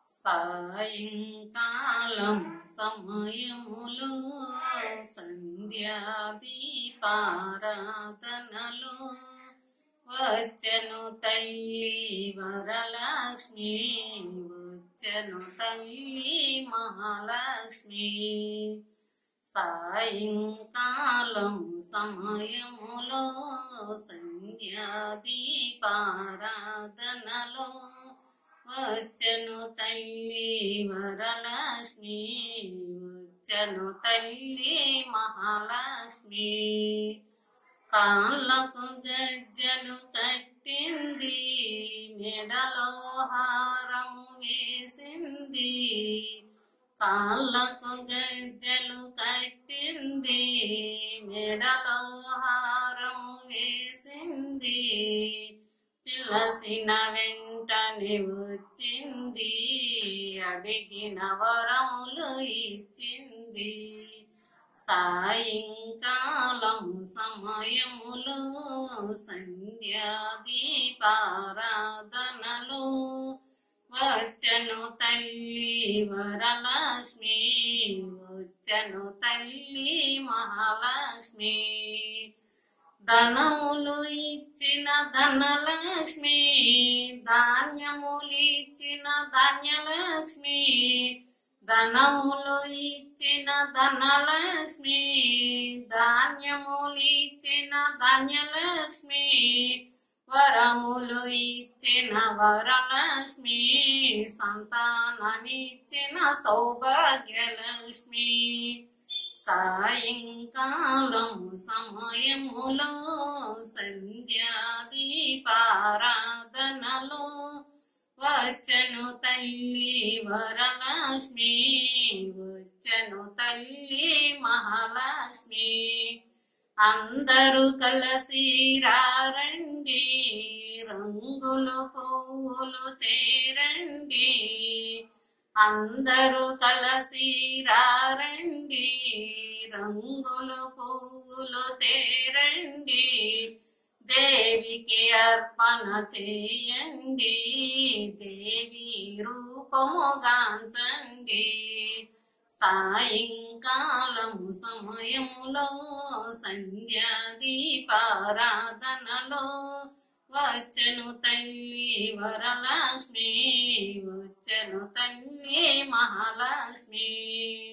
సాయంకాలం సమయములో సంధ్యాదీపారాధనలో వచ్చను తల్లి వరలక్ష్మి వచ్చను తల్లి మహాలక్ష్మి సాయంకాలం సమయములో సంధ్యాదీపారాధనలో వచ్చను తల్లి వరలక్ష్మి వచ్చను తల్లి మహాలక్ష్మి కాళ్ళకు గజ్జలు కట్టింది మెడలో హారము వేసింది కాళ్ళకు గజ్జలు కట్టింది మెడలో హారము వేసింది పిలసిన వెంటనే వచ్చింది అడిగిన వరములు ఇచ్చింది సాయంకాలం సమయములో సంధ్యాదీపారాధనలో వచ్చను తల్లి వరలక్ష్మి వచ్చను తల్లి మహాలక్ష్మి ధనములు ఇచ్చిన ధనలక్ష్మి ధాన్యములు ఇచ్చిన ధాన్యలక్ష్మి ధనములు ఇచ్చిన ధనలక్ష్మి ధాన్యములు ఇచ్చిన ధాన్యలక్ష్మి వరములు ఇచ్చిన వరలక్ష్మి సంతానమిచ్చిన సౌభాగ్యలక్ష్మి సాయంకాలం సమయములో సంధ్యాదీపారాధనలో వచ్చను తల్లి వరలక్ష్మి వచ్చను తల్లి మహాలక్ష్మి అందరూ కలిసి రండి రంగులు పువ్వులు తేరండి అందరూ కలిసి రండి రంగులు పువ్వులు తేరండి దేవికి అర్పణ చేయండి దేవి రూపముగాంచండి సాయంకాలం సమయములో సంధ్యాదీపారాధనలో వచ్చను తల్లి వరలక్ష్మి వచ్చను తల్లి మహాలక్ష్మి